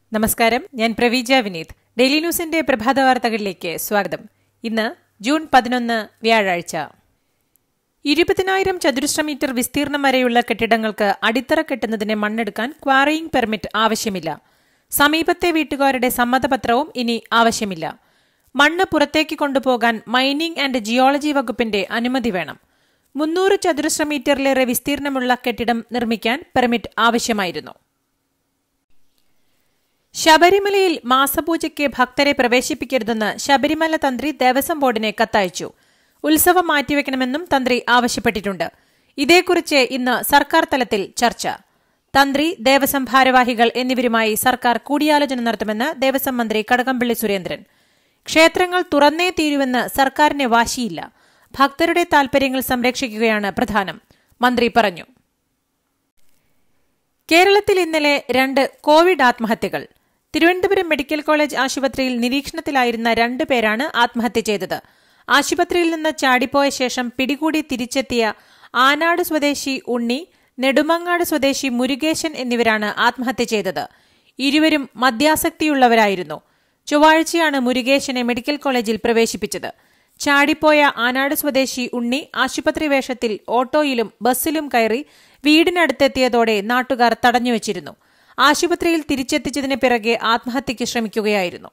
നമസ്കാരം ഞാൻ പ്രവീജ വിനീത് ഡെയിലി ന്യൂസിന്റെ പ്രഭാത വാർത്തകളിലേക്ക് സ്വാഗതം ഇന്ന് ജൂൺ പതിനൊന്ന് വ്യാഴാഴ്ച ഇരുപതിനായിരം ചതുരശ്ര മീറ്റർ വിസ്തീർണം വരെയുള്ള കെട്ടിടങ്ങൾക്ക് അടിത്തറ കെട്ടുന്നതിന് മണ്ണെടുക്കാൻ ക്വാറിയിംഗ് പെർമിറ്റ് ആവശ്യമില്ല സമീപത്തെ വീട്ടുകാരുടെ സമ്മതപത്രവും ഇനി ആവശ്യമില്ല മണ്ണ് പുറത്തേക്ക് കൊണ്ടുപോകാൻ മൈനിംഗ് ആൻഡ് ജിയോളജി വകുപ്പിന്റെ അനുമതി വേണം മുന്നൂറ് ചതുരശ്ര മീറ്ററിലേറെ വിസ്തീർണമുള്ള കെട്ടിടം നിർമ്മിക്കാൻ പെർമിറ്റ് ആവശ്യമായിരുന്നു ശബരിമലയിൽ മാസപൂജയ്ക്ക് ഭക്തരെ പ്രവേശിപ്പിക്കരുതെന്ന് ശബരിമല തന്ത്രി ദേവസ്വം ബോർഡിനെ കത്തയച്ചു ഉത്സവം മാറ്റിവെക്കണമെന്നും തന്ത്രി ആവശ്യപ്പെട്ടിട്ടുണ്ട് ഇതേക്കുറിച്ച് ഇന്ന് സർക്കാർ തലത്തിൽ ചർച്ച തന്ത്രി ദേവസ്വം ഭാരവാഹികൾ എന്നിവരുമായി സർക്കാർ കൂടിയാലോചന നടത്തുമെന്ന് ദേവസ്വം മന്ത്രി കടകംപള്ളി സുരേന്ദ്രൻ ക്ഷേത്രങ്ങൾ തുറന്നേ തീരുവെന്ന് സർക്കാരിന് വാശിയില്ല ഭക്തരുടെ താൽപര്യങ്ങൾ സംരക്ഷിക്കുകയാണ് പ്രധാനം മന്ത്രി പറഞ്ഞു കേരളത്തിൽ ഇന്നലെ രണ്ട് കോവിഡ് ആത്മഹത്യകൾ തിരുവനന്തപുരം മെഡിക്കൽ കോളേജ് ആശുപത്രിയിൽ നിരീക്ഷണത്തിലായിരുന്ന രണ്ട് പേരാണ് ആത്മഹത്യ ചെയ്തത് ആശുപത്രിയിൽ നിന്ന് ചാടിപ്പോയ ശേഷം പിടികൂടി തിരിച്ചെത്തിയ ആനാട് സ്വദേശി ഉണ്ണി നെടുമങ്ങാട് സ്വദേശി മുരുകേശൻ എന്നിവരാണ് ആത്മഹത്യ ചെയ്തത് ഇരുവരും മദ്യാസക്തിയുള്ളവരായിരുന്നു ചൊവ്വാഴ്ചയാണ് മുരുകേശനെ മെഡിക്കൽ കോളേജിൽ പ്രവേശിപ്പിച്ചത് ചാടിപ്പോയ ആനാട് സ്വദേശി ഉണ്ണി ആശുപത്രി വേഷത്തിൽ ഓട്ടോയിലും ബസ്സിലും കയറി വീടിനടുത്തെത്തിയതോടെ നാട്ടുകാർ തടഞ്ഞുവച്ചിരുന്നു ആശുപത്രിയിൽ തിരിച്ചെത്തിച്ചതിന് പിറകെ ആത്മഹത്യയ്ക്ക് ശ്രമിക്കുകയായിരുന്നു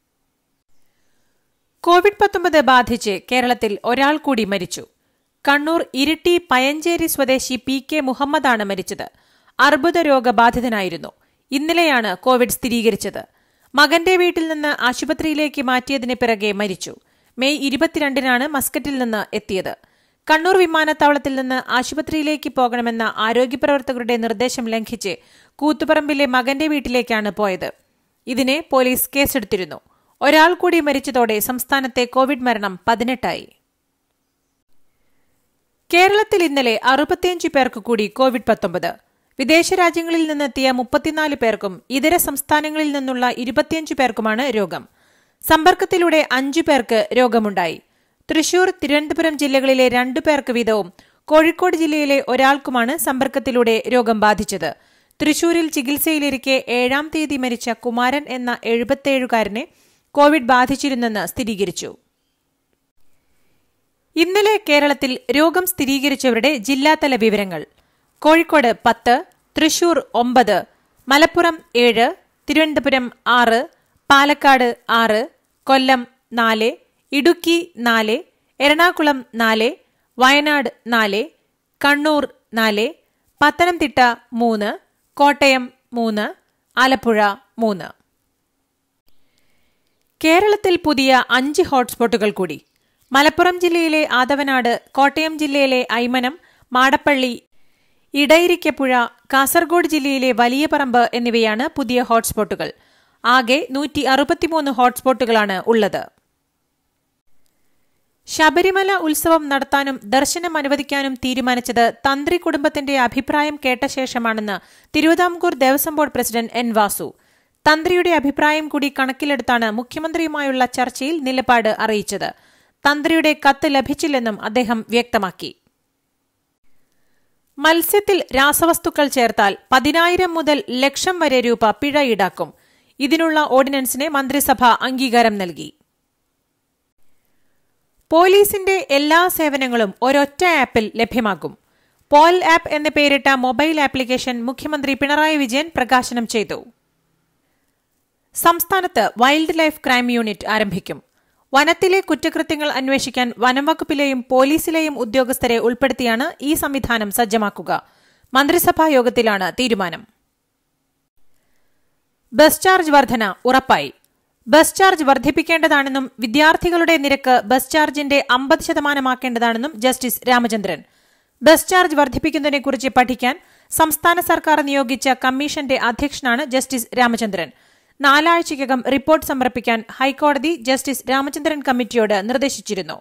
കോവിഡ് പത്തൊമ്പത് ബാധിച്ച് കേരളത്തിൽ ഒരാൾ കൂടി മരിച്ചു കണ്ണൂർ ഇരിട്ടി പയഞ്ചേരി സ്വദേശി പി കെ മുഹമ്മദാണ് മരിച്ചത് അർബുദ രോഗബാധിതനായിരുന്നു ഇന്നലെയാണ് കോവിഡ് സ്ഥിരീകരിച്ചത് മകന്റെ വീട്ടിൽ നിന്ന് ആശുപത്രിയിലേക്ക് മാറ്റിയതിന് പിറകെ മരിച്ചു മെയ് ഇരുപത്തിരണ്ടിനാണ് മസ്കറ്റിൽ നിന്ന് എത്തിയത് കണ്ണൂർ വിമാനത്താവളത്തിൽ നിന്ന് ആശുപത്രിയിലേക്ക് പോകണമെന്ന ആരോഗ്യപ്രവർത്തകരുടെ നിർദ്ദേശം ലംഘിച്ച് കൂത്തുപറമ്പിലെ മകന്റെ വീട്ടിലേക്കാണ് പോയത് ഇതിനെ പോലീസ് കേസെടുത്തിരുന്നു ഒരാൾ കൂടി മരിച്ചതോടെ സംസ്ഥാനത്തെ കോവിഡ് മരണം പതിനെട്ടായി കേരളത്തിൽ ഇന്നലെ അറുപത്തിയഞ്ച് പേർക്ക് കൂടി കോവിഡ് പത്തൊമ്പത് വിദേശ രാജ്യങ്ങളിൽ നിന്നെത്തിയ മുപ്പത്തിനാല് പേർക്കും ഇതര സംസ്ഥാനങ്ങളിൽ നിന്നുള്ള ഇരുപത്തിയഞ്ച് പേർക്കുമാണ് രോഗം സമ്പർക്കത്തിലൂടെ അഞ്ചു പേർക്ക് രോഗമുണ്ടായി തൃശൂർ തിരുവനന്തപുരം ജില്ലകളിലെ രണ്ടു പേർക്ക് വീതവും കോഴിക്കോട് ജില്ലയിലെ ഒരാൾക്കുമാണ് സമ്പർക്കത്തിലൂടെ രോഗം ബാധിച്ചത് തൃശൂരിൽ ചികിത്സയിലിരിക്കെ ഏഴാം തീയതി മരിച്ച കുമാരൻ എന്ന എഴുപത്തിയേഴുകാരനെ കോവിഡ് ബാധിച്ചിരുന്നെന്ന് സ്ഥിരീകരിച്ചു ഇന്നലെ കേരളത്തിൽ രോഗം സ്ഥിരീകരിച്ചവരുടെ ജില്ലാതല വിവരങ്ങൾ കോഴിക്കോട് പത്ത് തൃശൂർ ഒമ്പത് മലപ്പുറം ഏഴ് തിരുവനന്തപുരം ആറ് പാലക്കാട് ആറ് കൊല്ലം നാല് ഇടുക്കി നാല് എറണാകുളം നാല് വയനാട് നാല് കണ്ണൂർ നാല് പത്തനംതിട്ട മൂന്ന് കോട്ടയം മൂന്ന് ആലപ്പുഴ മൂന്ന് കേരളത്തിൽ പുതിയ അഞ്ച് ഹോട്ട്സ്പോട്ടുകൾ കൂടി മലപ്പുറം ജില്ലയിലെ ആദവനാട് കോട്ടയം ജില്ലയിലെ ഐമനം മാടപ്പള്ളി ഇടയിരിക്കപ്പുഴ കാസർഗോഡ് ജില്ലയിലെ വലിയ പറമ്പ് എന്നിവയാണ് പുതിയ ഹോട്ട്സ്പോട്ടുകൾ ആകെ നൂറ്റി അറുപത്തിമൂന്ന് ഹോട്ട്സ്പോട്ടുകളാണ് ഉള്ളത് ശബരിമല ഉത്സവം നടത്താനും ദർശനം അനുവദിക്കാനും തീരുമാനിച്ചത് തന്ത്രി കുടുംബത്തിന്റെ അഭിപ്രായം കേട്ട ശേഷമാണെന്ന് Thiruvithamkoor Devaswom board president N Vasu തന്ത്രിയുടെ അഭിപ്രായം കൂടി കണക്കിലെടുത്താണ് മുഖ്യമന്ത്രിയുമായുള്ള ചർച്ചയിൽ നിലപാട് അറിയിച്ചത് തന്ത്രിയുടെ കത്ത് ലഭിച്ചില്ലെന്നും അദ്ദേഹം വ്യക്തമാക്കി മത്സ്യത്തിൽ രാസവസ്തുക്കൾ ചേർത്താൽ പതിനായിരം മുതൽ ലക്ഷം വരെ രൂപ പിഴ ഈടാക്കും ഇതിനുള്ള ഓർഡിനൻസിന് മന്ത്രിസഭ അംഗീകാരം നൽകി പോലീസിന്റെ എല്ലാ സേവനങ്ങളും ഒരൊറ്റ ആപ്പിൽ ലഭ്യമാകും പോൽ ആപ്പ് എന്ന് പേരിട്ട മൊബൈൽ ആപ്ലിക്കേഷൻ മുഖ്യമന്ത്രി പിണറായി വിജയൻ പ്രകാശനം ചെയ്തു സംസ്ഥാനത്ത് വൈൽഡ് ലൈഫ് ക്രൈം യൂണിറ്റ് ആരംഭിക്കും വനത്തിലെ കുറ്റകൃത്യങ്ങൾ അന്വേഷിക്കാൻ വനംവകുപ്പിലെയും പോലീസിലെയും ഉദ്യോഗസ്ഥരെ ഉൾപ്പെടുത്തിയാണ് ഈ സംവിധാനം സജ്ജമാക്കുക മന്ത്രിസഭാ യോഗത്തിലാണ് തീരുമാനം ബസ് ചാർജ് വർധന ഉറപ്പായി ബസ് ചാർജ് വർദ്ധിപ്പിക്കേണ്ടതാണെന്നും വിദ്യാർത്ഥികളുടെ നിരക്ക് ബസ് ചാർജിന്റെ അമ്പത് ശതമാനമാക്കേണ്ടതാണെന്നും ജസ്റ്റിസ് രാമചന്ദ്രൻ ബസ് ചാർജ് വർദ്ധിപ്പിക്കുന്നതിനെക്കുറിച്ച് പഠിക്കാൻ സംസ്ഥാന സർക്കാർ നിയോഗിച്ച കമ്മീഷന്റെ അധ്യക്ഷനാണ് ജസ്റ്റിസ് രാമചന്ദ്രൻ നാലാഴ്ചയ്ക്കകം റിപ്പോർട്ട് സമർപ്പിക്കാൻ ഹൈക്കോടതി ജസ്റ്റിസ് രാമചന്ദ്രൻ കമ്മിറ്റിയോട് നിർദ്ദേശിച്ചിരുന്നു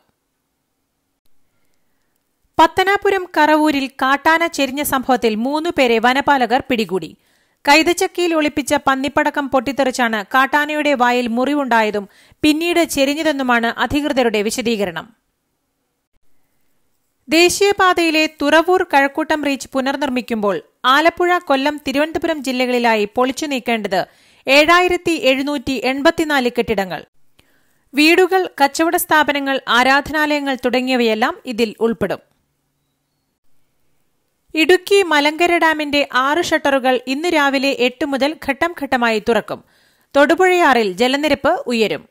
പത്തനാപുരം കറവൂരിൽ കാട്ടാന ചെരിഞ്ഞ സംഭവത്തിൽ മൂന്ന് പേരെ വനപാലകർ പിടികൂടി കൈതച്ചക്കയിൽ ഒളിപ്പിച്ച പന്നിപ്പടക്കം പൊട്ടിത്തെറിച്ചാണ് കാട്ടാനയുടെ വായിൽ മുറിവുണ്ടായതും പിന്നീട് ചെരിഞ്ഞതെന്നുമാണ് അധികൃതരുടെ വിശദീകരണം ദേശീയപാതയിലെ തുറവൂർ കഴക്കൂട്ടം റീച്ച് പുനർനിർമ്മിക്കുമ്പോൾ ആലപ്പുഴ കൊല്ലം തിരുവനന്തപുരം ജില്ലകളിലായി പൊളിച്ചു നീക്കേണ്ടത് ഏഴായിരത്തി എഴുന്നൂറ്റി എൺപത്തിനാല് കെട്ടിടങ്ങൾ വീടുകൾ കച്ചവട സ്ഥാപനങ്ങൾ ആരാധനാലയങ്ങൾ തുടങ്ങിയവയെല്ലാം ഇതിൽ ഉൾപ്പെടും ഇടുക്കി മലങ്കര ഡാമിന്റെ ആറ് ഷട്ടറുകൾ ഇന്ന് രാവിലെ എട്ട് മുതൽ ഘട്ടം ഘട്ടമായി തുറക്കും തൊടുപുഴയാറിൽ ജലനിരപ്പ് ഉയരും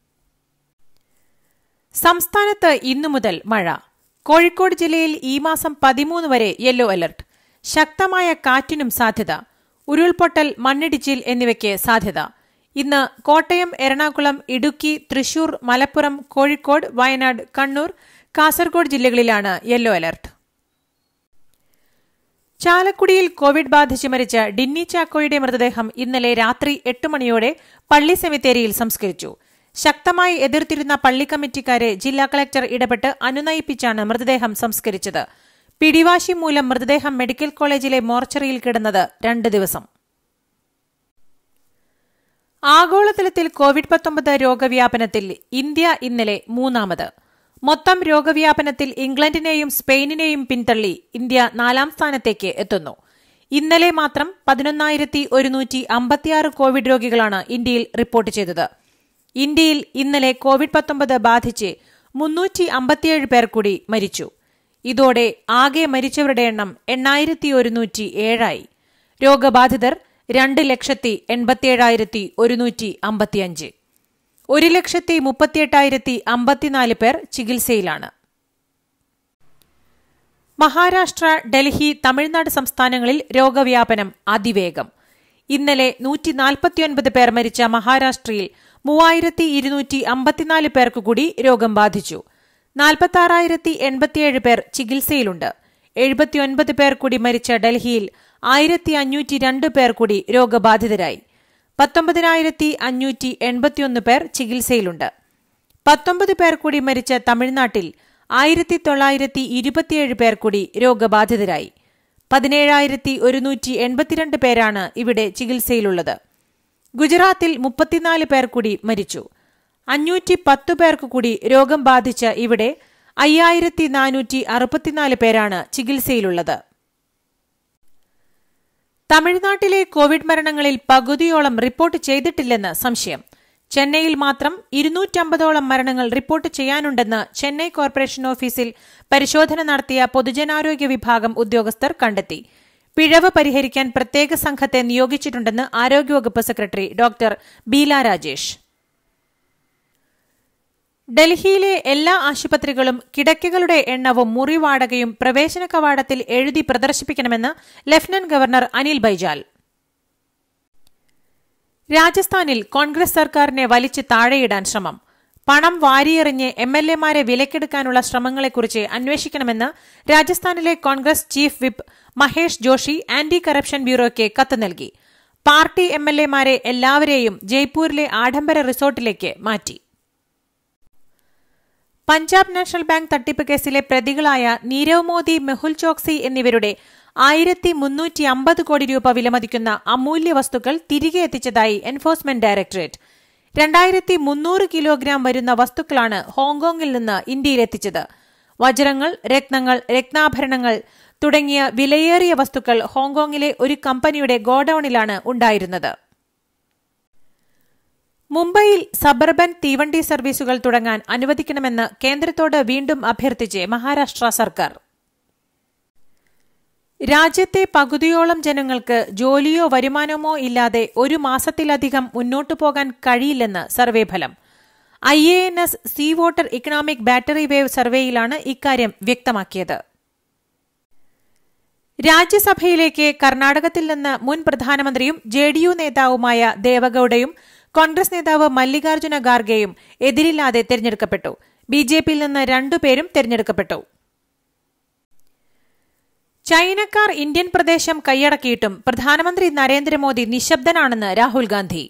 സംസ്ഥാനത്ത് ഇന്നു മുതൽ മഴ കോഴിക്കോട് ജില്ലയിൽ ഈ മാസം പതിമൂന്ന് വരെ യെല്ലോ അലർട്ട് ശക്തമായ കാറ്റിനും സാധ്യത ഉരുൾപൊട്ടൽ മണ്ണിടിച്ചിൽ എന്നിവയ്ക്ക് സാധ്യത ഇന്ന് കോട്ടയം എറണാകുളം ഇടുക്കി തൃശൂർ മലപ്പുറം കോഴിക്കോട് വയനാട് കണ്ണൂർ കാസർഗോഡ് ജില്ലകളിലാണ് യെല്ലോ അലർട്ട് ചാലക്കുടിയിൽ കോവിഡ് ബാധിച്ച് മരിച്ച ഡിന്നി ചാക്കോയുടെ മൃതദേഹം ഇന്നലെ രാത്രി എട്ട് മണിയോടെ പള്ളി സെമിത്തേരിയിൽ സംസ്കരിച്ചു ശക്തമായി എതിർത്തിരുന്ന പള്ളി കമ്മിറ്റിക്കാരെ ജില്ലാ കളക്ടർ ഇടപെട്ട് അനുനയിപ്പിച്ചാണ് മൃതദേഹം സംസ്കരിച്ചത് പിടിവാശി മൂലം മൃതദേഹം മെഡിക്കൽ കോളേജിലെ മോർച്ചറിയിൽ കിടന്നത് രണ്ട് ദിവസം ആഗോളതലത്തിൽ കോവിഡ് പത്തൊമ്പത് രോഗവ്യാപനത്തിൽ ഇന്ത്യ ഇന്നലെ മൂന്നാമത് മൊത്തം രോഗവ്യാപനത്തിൽ ഇംഗ്ലണ്ടിനെയും സ്പെയിനിനെയും പിന്തള്ളി ഇന്ത്യ നാലാം സ്ഥാനത്തേക്ക് എത്തുന്നു ഇന്നലെ മാത്രം പതിനൊന്നായിരത്തി ഒരുന്നൂറ്റി അമ്പത്തിയാറ് കോവിഡ് രോഗികളാണ് ഇന്ത്യയിൽ റിപ്പോർട്ട് ചെയ്തത് ഇന്ത്യയിൽ ഇന്നലെ കോവിഡ് പത്തൊമ്പത് ബാധിച്ച് മുന്നൂറ്റി അമ്പത്തിയേഴ് പേർ കൂടി മരിച്ചു ഇതോടെ ആകെ മരിച്ചവരുടെ എണ്ണം എണ്ണായിരത്തി ഒരുന്നൂറ്റി ഏഴായി രോഗബാധിതർ രണ്ട് ലക്ഷത്തി എൺപത്തിയേഴായിരത്തി ഒരുന്നൂറ്റി അമ്പത്തിയഞ്ച് ഒരു ലക്ഷത്തി മുപ്പത്തിയെട്ടായിരത്തി അമ്പത്തിനാല് പേർ ചികിത്സയിലാണ് മഹാരാഷ്ട്ര ഡൽഹി തമിഴ്നാട് സംസ്ഥാനങ്ങളിൽ രോഗവ്യാപനം അതിവേഗം ഇന്നലെ നൂറ്റി നാൽപ്പത്തിയൊൻപത് പേർ മരിച്ച മഹാരാഷ്ട്രയിൽ മൂവായിരത്തി ഇരുന്നൂറ്റി അമ്പത്തിനാല് പേർക്ക് കൂടി രോഗം ബാധിച്ചു നാൽപ്പത്തി എൺപത്തിയേഴ് പേർ ചികിത്സയിലുണ്ട് എഴുപത്തിയൊൻപത് പേർ കൂടി മരിച്ച ഡൽഹിയിൽ ആയിരത്തി അഞ്ഞൂറ്റി രണ്ട് പേർ കൂടി രോഗബാധിതരായി പത്തൊമ്പതിനായിരത്തി അഞ്ഞൂറ്റി എൺപത്തിയൊന്ന് പേർ ചികിത്സയിലുണ്ട് പത്തൊമ്പത് പേർ കൂടി മരിച്ച തമിഴ്നാട്ടിൽ ആയിരത്തി തൊള്ളായിരത്തി ഇരുപത്തിയേഴ് പേർ കൂടി രോഗബാധിതരായി പതിനേഴായിരത്തി ഒരുന്നൂറ്റി എൺപത്തിരണ്ട് പേരാണ് ഇവിടെ ചികിത്സയിലുള്ളത് ഗുജറാത്തിൽ മുപ്പത്തിനാല് പേർ കൂടി മരിച്ചു അഞ്ഞൂറ്റി പത്ത് പേർക്ക് കൂടി രോഗം ബാധിച്ച ഇവിടെ അയ്യായിരത്തി നാനൂറ്റി അറുപത്തിനാല് പേരാണ് ചികിത്സയിലുള്ളത് തമിഴ്നാട്ടിലെ കോവിഡ് മരണങ്ങളിൽ പകുതിയോളം റിപ്പോർട്ട് ചെയ്തിട്ടില്ലെന്ന് സംശയം ചെന്നൈയിൽ മാത്രം ഇരുന്നൂറ്റമ്പതോളം മരണങ്ങൾ റിപ്പോർട്ട് ചെയ്യാനുണ്ടെന്ന് ചെന്നൈ കോർപ്പറേഷൻ ഓഫീസിൽ പരിശോധന നടത്തിയ പൊതുജനാരോഗ്യ വിഭാഗം ഉദ്യോഗസ്ഥർ കണ്ടെത്തി പിഴവ് പരിഹരിക്കാൻ പ്രത്യേക സംഘത്തെ നിയോഗിച്ചിട്ടുണ്ടെന്ന് ആരോഗ്യവകുപ്പ് സെക്രട്ടറി ഡോക്ടർ ബീല രാജേഷ് ഡൽഹിയിലെ എല്ലാ ആശുപത്രികളും കിടക്കകളുടെ എണ്ണവും മുറി വാടകയും പ്രവേശന കവാടത്തിൽ എഴുതി പ്രദർശിപ്പിക്കണമെന്ന് ലഫ്റ്റനന്റ് ഗവർണർ അനിൽ ബൈജാൽ രാജസ്ഥാനിൽ കോൺഗ്രസ് സർക്കാരിനെ വലിച്ച് താഴെയിടാൻ ശ്രമം പണം വാരിയെറിഞ്ഞ് എം എൽ എമാരെ വിലക്കെടുക്കാനുള്ള ശ്രമങ്ങളെക്കുറിച്ച് അന്വേഷിക്കണമെന്ന് രാജസ്ഥാനിലെ Congress chief whip Mahesh Joshi anti corruption ബ്യൂറോയ്ക്ക് കത്ത് നൽകി പാർട്ടി എം എൽ എമാരെ എല്ലാവരെയും ജയ്പൂരിലെ ആഡംബര റിസോർട്ടിലേക്ക് മാറ്റി പഞ്ചാബ് നാഷണൽ ബാങ്ക് തട്ടിപ്പ് കേസിലെ പ്രതികളായ നീരവ് മോദി മെഹുൽ ചോക്സി എന്നിവരുടെ ആയിരത്തി മുന്നൂറ്റി അമ്പത് കോടി രൂപ വിലമതിക്കുന്ന അമൂല്യ വസ്തുക്കൾ തിരികെ എത്തിച്ചതായി എൻഫോഴ്സ്മെന്റ് ഡയറക്ടറേറ്റ് രണ്ടായിരത്തി മുന്നൂറ് കിലോഗ്രാം വരുന്ന വസ്തുക്കളാണ് ഹോങ്കോങ്ങിൽ നിന്ന് ഇന്ത്യയിലെത്തിച്ചത് വജ്രങ്ങൾ രത്നങ്ങൾ രത്നാഭരണങ്ങൾ തുടങ്ങിയ വിലയേറിയ വസ്തുക്കൾ ഹോങ്കോങ്ങിലെ ഒരു കമ്പനിയുടെ ഗോഡൌണിലാണ് ഉണ്ടായിരുന്നത് മുംബൈയിൽ സബർബൻ തീവണ്ടി സർവീസുകൾ തുടങ്ങാൻ അനുവദിക്കണമെന്ന് കേന്ദ്രത്തോട് വീണ്ടും അഭ്യർത്ഥിച്ച് മഹാരാഷ്ട്ര സർക്കാർ രാജ്യത്തെ പകുതിയോളം ജനങ്ങൾക്ക് ജോലിയോ വരുമാനമോ ഇല്ലാതെ ഒരു മാസത്തിലധികം മുന്നോട്ടു പോകാൻ കഴിയില്ലെന്ന് സർവേ ഫലം I A N S C voter economic battery wave സർവേയിലാണ് ഇക്കാര്യം വ്യക്തമാക്കിയത് രാജ്യസഭയിലേക്ക് കർണാടകത്തിൽ നിന്ന് മുൻ പ്രധാനമന്ത്രിയും ജെ ഡി യു നേതാവുമായ ദേവഗൌഡയും കോൺഗ്രസ് നേതാവ് മല്ലികാർജ്ജുന ഖാർഗെയും എതിരില്ലാതെ തെരഞ്ഞെടുക്കപ്പെട്ടു ബി ജെ പിയിൽ നിന്ന് രണ്ടുപേരും തെരഞ്ഞെടുക്കപ്പെട്ടു ചൈനക്കാർ ഇന്ത്യൻ പ്രദേശം കൈയടക്കിയിട്ടും പ്രധാനമന്ത്രി നരേന്ദ്രമോദി നിശബ്ദനാണെന്ന് രാഹുൽ ഗാന്ധി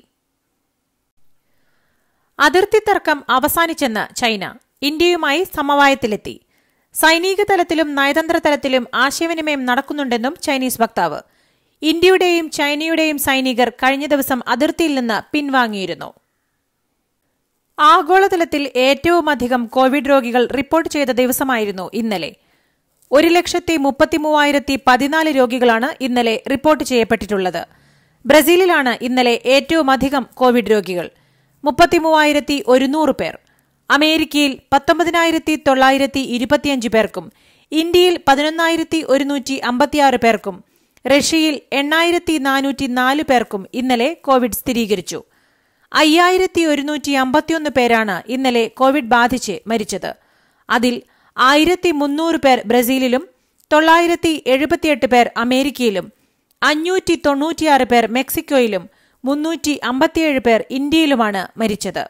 അതിർത്തി തർക്കം അവസാനിച്ചെന്ന് ചൈന ഇന്ത്യയുമായി സമവായത്തിലെത്തി സൈനിക തലത്തിലും നയതന്ത്ര തലത്തിലും ആശയവിനിമയം നടക്കുന്നുണ്ടെന്നും ചൈനീസ് വക്താവ് ഇന്ത്യയുടെയും ചൈനയുടെയും സൈനികർ കഴിഞ്ഞ ദിവസം അതിർത്തിയിൽ നിന്ന് പിൻവാങ്ങിയിരുന്നു ആഗോളതലത്തിൽ ഏറ്റവുമധികം കോവിഡ് രോഗികൾ റിപ്പോർട്ട് ചെയ്ത ദിവസമായിരുന്നു ഇന്നലെ ഒരു ലക്ഷത്തി മുപ്പത്തിമൂവായിരത്തി പതിനാല് രോഗികളാണ് ഇന്നലെ റിപ്പോർട്ട് ചെയ്യപ്പെട്ടിട്ടുള്ളത് ബ്രസീലിലാണ് ഇന്നലെ ഏറ്റവും അധികം കോവിഡ് രോഗികൾ മുപ്പത്തിമൂവായിരത്തി ഒരുന്നൂറ് പേർ അമേരിക്കയിൽ പത്തൊമ്പതിനായിരത്തി തൊള്ളായിരത്തി ഇരുപത്തിയഞ്ച് പേർക്കും ഇന്ത്യയിൽ പതിനൊന്നായിരത്തി ഒരുന്നൂറ്റി അമ്പത്തിയാറ് പേർക്കും റഷ്യയിൽ എണ്ണായിരത്തി നാനൂറ്റി നാല് പേർക്കും ഇന്നലെ കോവിഡ് സ്ഥിരീകരിച്ചു അയ്യായിരത്തി ഒരുന്നൂറ്റി അമ്പത്തിയൊന്ന് പേരാണ് ഇന്നലെ കോവിഡ് ബാധിച്ച് മരിച്ചത് അതിൽ ആയിരത്തി മുന്നൂറ് പേർ ബ്രസീലിലും തൊള്ളായിരത്തി എഴുപത്തിയെട്ട് പേർ അമേരിക്കയിലും അഞ്ഞൂറ്റി തൊണ്ണൂറ്റിയാറ് പേർ മെക്സിക്കോയിലും മുന്നൂറ്റി അമ്പത്തിയേഴ് പേർ ഇന്ത്യയിലുമാണ് മരിച്ചത്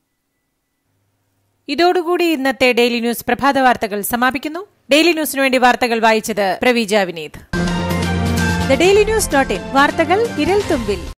ഇതോടുകൂടി ഇന്നത്തെ ഡെയിലി ന്യൂസ് പ്രഭാത വാർത്തകൾ സമാപിക്കുന്നു ഡെയിലി ന്യൂസിനു വേണ്ടി വാർത്തകൾ വായിച്ചത് Praveeja Vineeth the daily news dot in വാർത്തകൾ ഇരൽ തുമ്പിൽ